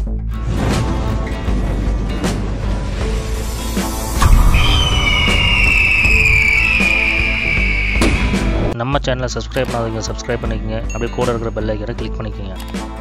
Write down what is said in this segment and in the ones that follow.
நம்ம சேனலை சப்ஸ்கிரைப் பண்ணாதீங்க சப்ஸ்கிரைப் பண்ணிக்கங்க அப்படியே கூட இருக்கிற பெல் ஐக்கனை கிளிக் பண்ணிக்கோங்க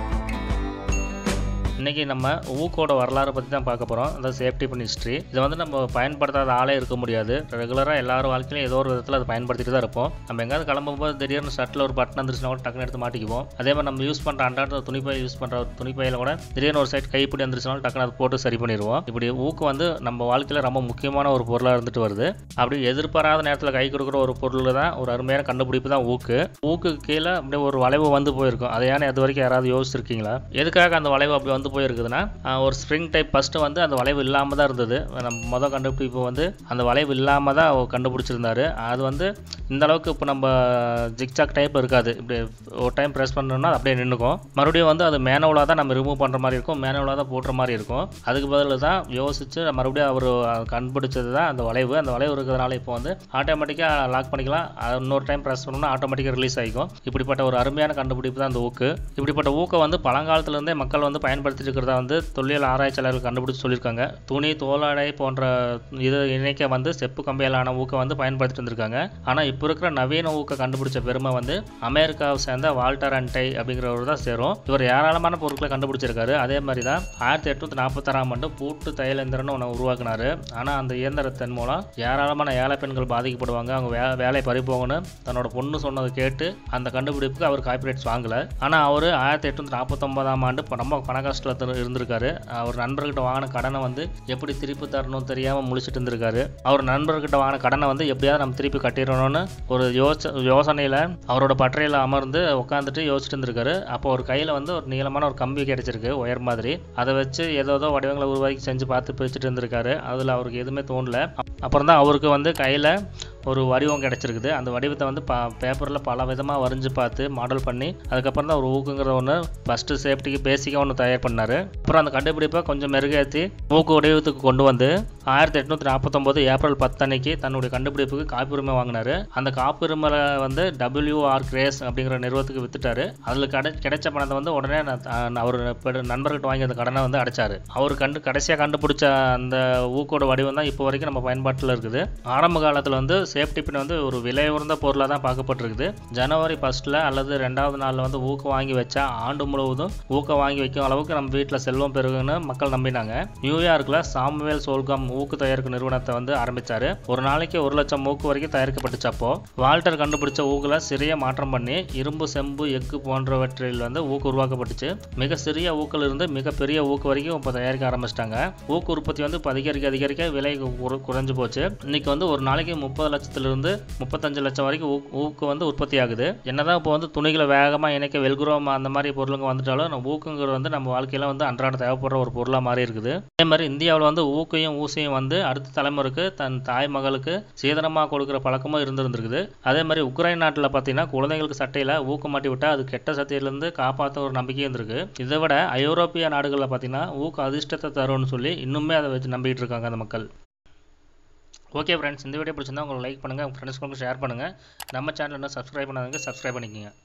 இன்றைக்கி நம்ம ஊக்கோட வரலாறு பற்றி தான் பார்க்க போகிறோம் அந்த சேஃப்டி பண்ணி ஹிஸ்ட்ரி இதை வந்து நம்ம பயன்படுத்தாத ஆளே இருக்க முடியாது ரெகுலராக எல்லாரும் வாழ்க்கையிலும் ஏதோ ஒரு விதத்தில் அதை பயன்படுத்திட்டு தான் இருப்போம் நம்ம எங்கேயாவது கிளம்பும்போது திடீர்னு ஷர்ட்டில் ஒரு பட்டன் வந்துருச்சுன்னா கூட டக்குன்னு எடுத்து மாட்டிக்குவோம் அதே மாதிரி நம்ம யூஸ் பண்ணுற அன்றாட துணிப்பை யூஸ் பண்ணுற துணிப்பையில் கூட திடீர்னு ஒரு சைட் கைப்பிடி வந்துருச்சுனாலும் டக்குன்னு அதை போட்டு சரி பண்ணிடுவோம் இப்படி ஊக்கு வந்து நம்ம வாழ்க்கையில் ரொம்ப முக்கியமான ஒரு பொருளாக இருந்துட்டு வருது அப்படி எதிர்பாராத நேரத்தில் கை கொடுக்குற ஒரு பொருள் தான் ஒரு அருமையான கண்டுபிடிப்பு தான் ஊக்கு ஊக்குக்கு கீழே அப்படியே ஒரு வளைவு வந்து போயிருக்கும் அதை ஏன்னா இது வரைக்கும் யாராவது யோசிச்சிருக்கீங்களா எதுக்காக அந்த வளைவு அப்படி வந்து போயிருக்குதுன்னா ஆஹ், ஒரு ஸ்ப்ரிங் டைப் ஃபஸ்ட்டு வந்து அந்த வளைவு இல்லாமல் தான் இருந்தது நம்ம மொதல் கண்டுபிடிப்பு வந்து அந்த வளைவு இல்லாமல் தான் அவர் கண்டுபிடிச்சிருந்தாரு அது வந்து இந்த அளவுக்கு இப்போ நம்ம ஜிக்ஜாக் டைப் இருக்காது இப்படி ஒரு டைம் ப்ரெஸ் பண்ணோம்னா அது அப்படியே நின்றுக்கும் மறுபடியும் வந்து அது மேனுவலாக தான் நம்ம ரிமூவ் பண்ணுற மாதிரி இருக்கும் மேனுவலாக தான் போடுற மாதிரி இருக்கும் அதுக்கு பதில் தான் யோசிச்சு மறுபடியும் அவர் கண்டுபிடிச்சது தான் அந்த வளைவு அந்த வளைவு இருக்கிறதுனால இப்போ வந்து ஆட்டோமேட்டிக்காக லாக் பண்ணிக்கலாம் அது இன்னொரு டைம் ப்ரெஸ் பண்ணோம்னா ஆட்டோமேட்டிக்காக ரிலீஸ் ஆகிக்கும் இப்படிப்பட்ட ஒரு அருமையான கண்டுபிடிப்பு தான் அந்த ஊக்கு இப்படிப்பட்ட ஊக்கை வந்து பழங்காலத்துலேருந்தே மக்கள் வந்து பயன்படுத்திட்டு இருக்கிறதா வந்து தொல்லியல் ஆராய்ச்சியாளர்கள் கண்டுபிடிச்சு சொல்லியிருக்காங்க துணி தோலாடை போன்ற இது இணைக்க வந்து செப்பு கம்பியாலான ஊக்கை வந்து பயன்படுத்திட்டு இருந்திருக்காங்க ஆனால் இப்போ இருக்கிற நவீன ஊக்க கண்டுபிடிச்ச பெருமை வந்து அமெரிக்காவை சேர்ந்த வால்டர் அண்டை அப்படிங்கிறவர் தான் சேரும் இவர் ஏராளமான பொருட்களை கண்டுபிடிச்சிருக்காரு அதே மாதிரி தான் ஆயிரத்தி எட்நூத்தி நாற்பத்தாறாம் ஆண்டு பூட்டு தையல் இயந்திரம்னு ஒன்று உருவாக்குனாரு ஆனால் அந்த இயந்திரத்தின் மூலம் ஏராளமான ஏழை பெண்கள் பாதிக்கப்படுவாங்க அவங்க வே வேலை பறிப்போங்கன்னு தன்னோட பொண்ணு சொன்னதை கேட்டு அந்த கண்டுபிடிப்புக்கு அவர் காப்பிரைட்ஸ் வாங்கல ஆனால் அவர் ஆயிரத்தி எட்நூத்தி நாற்பத்தொன்பதாம் ஆண்டு இப்ப ரொம்ப பண கஷ்டத்தில் இருந்திருக்காரு அவர் நண்பர்கிட்ட வாங்கின கடனை வந்து எப்படி திருப்பி தரணும் தெரியாமல் முழிச்சிட்டு இருந்திருக்காரு அவர் நண்பர்கிட்ட வாங்கின கடனை வந்து எப்படியாவது நம்ம திருப்பி கட்டிடணும்னு ஒரு யோச யோசனையில் அவரோட பட்டறையில் அமர்ந்து உட்காந்துட்டு யோசிச்சுட்டு இருந்திருக்காரு அப்போ ஒரு கையில் வந்து ஒரு நீளமான ஒரு கம்பி கிடைச்சிருக்கு ஒயர் மாதிரி அதை வச்சு ஏதோ ஏதோ வடிவங்களை உருவாக்கி செஞ்சு பார்த்து பிரிச்சுட்டு இருந்திருக்காரு அதில் அவருக்கு எதுவுமே தோணல அப்புறம் தான் அவருக்கு வந்து கையில் ஒரு வடிவம் கிடச்சிருக்குது அந்த வடிவத்தை வந்து ப பேப்பரில் பல விதமாக வரைஞ்சு பார்த்து மாடல் பண்ணி அதுக்கப்புறம் தான் ஒரு ஊக்குங்கிற ஒன்று ஃபஸ்ட்டு சேஃப்டிக்கு பேசிக்காக ஒன்று தயார் பண்ணார் அப்புறம் அந்த கண்டுபிடிப்பை கொஞ்சம் மெருகேற்றி ஊக்கு வடிவத்துக்கு கொண்டு வந்து ஆயிரத்தி எட்நூற்றி நாற்பத்தொம்போது ஏப்ரல் பத்தன்னைக்கு தன்னுடைய கண்டுபிடிப்புக்கு காப்புரிமை வாங்கினார் அந்த காப்புரிமையில் வந்து டபிள்யூஆர் கிரேஸ் அப்படிங்கிற நிறுவனத்துக்கு வித்துட்டாரு அதில் கிடை கிடைச்ச பணத்தை வந்து உடனே நான் த- அவர் பெ- நண்பர்கிட்ட வாங்கி அந்த கடனை வந்து அடைச்சாரு அவர் கண்டு கடைசியாக கண்டுபிடிச்ச அந்த ஊக்கோட வடிவம் தான் இப்போ வரைக்கும் நம்ம பயன்பாட்டில் இருக்குது ஆரம்ப காலத்தில் வந்து சேஃப்டி பின் வந்து ஒரு விலை உயர்ந்த பொருளாக தான் பார்க்கப்பட்டிருக்குது ஜனவரி ஃபர்ஸ்ட்டில் அல்லது ரெண்டாவது நாளில் வந்து ஊக்கம் வாங்கி வச்சா ஆண்டு முழுவதும் ஊக்கம் வாங்கி வைக்கும் அளவுக்கு நம்ம வீட்டில் செல்வம் பெருகுன்னு மக்கள் நம்பினாங்க நியூயார்க்கில் சாமுவேல் சோல்காம் ஊக்கு தயாரிக்கும் நிறுவனத்தை வந்து ஆரம்பிச்சாரு ஒரு நாளைக்கு ஒரு லட்சம் ஊக்கு வரைக்கும் தயாரிக்கப்பட்டுச்சு அப்போ வால்டர் கண்டுபிடிச்ச ஊக்கில் சிறிய மாற்றம் பண்ணி இரும்பு செம்பு எஃகு போன்றவற்றில் வந்து ஊக்கு உருவாக்கப்பட்டுச்சு மிக சிறிய ஊக்கில் இருந்து மிக பெரிய ஊக்கு வரைக்கும் இப்போ தயாரிக்க ஆரம்பிச்சிட்டாங்க ஊக்கு உற்பத்தி வந்து இப்போ அதிகரிக்க அதிகரிக்க விலை குற- குறைஞ்சு போச்சு இன்னைக்கு வந்து ஒரு நாளைக்கு முப்பது லட்சத்திலிருந்து முப்பத்தஞ்சு லட்சம் வரைக்கும் ஊ- ஊக்கு வந்து உற்பத்தி ஆகுது என்னதான் இப்போ வந்து துணிகளை வேகமாக இணைக்க வெல்குரோம் அந்த மாதிரி பொருளுங்க வந்துட்டாலும் நம்ம ஊக்குங்கிறது வந்து நம்ம வாழ்க்கையில வந்து அன்றாட தேவைப்படுற ஒரு பொருளாக மாறி இருக்குது அதே மாதிரி இந்தியாவில் வந்து ஊக்கையும் ஊசியும் வந்து அடுத்த தலைமுறைக்கு தன் தாய் மகளுக்கு சீதனமாக கொடுக்குற பழக்கமும் இருந்திருந்திருக்குது அதே மாதிரி உக்ரைன் நாட்டில் பார்த்தீங்கன்னா குழந்தைங்களுக்கு சட்டையில் ஊக்கு மாட்டி விட்டால் அது கெட்ட சக்தியிலேருந்து காப்பாற்ற ஒரு நம்பிக்கையும் இருந்திருக்கு இதை விட ஐரோப்பிய நாடுகளில் பார்த்தீங்கன்னா ஊக்கு அதிர்ஷ்டத்தை தரும்னு சொல்லி இன்னுமே அதை வச்சு நம்பிட்டு இருக்காங்க அந்த மக்கள் ஓகே ஃப்ரெண்ட்ஸ் இந்த வீடியோ பிடிச்சிருந்தா உங்களுக்கு லைக் பண்ணுங்கள் உங்கள் ஃப்ரெண்ட்ஸ்க்கு ஷேர் பண்ணுங்கள் நம்ம சேனல் இன்னும் சப்ஸ்கிரைப் பண்ணாதவங்க சப்ஸ்கிரைப் பண்ணிக்கோங்க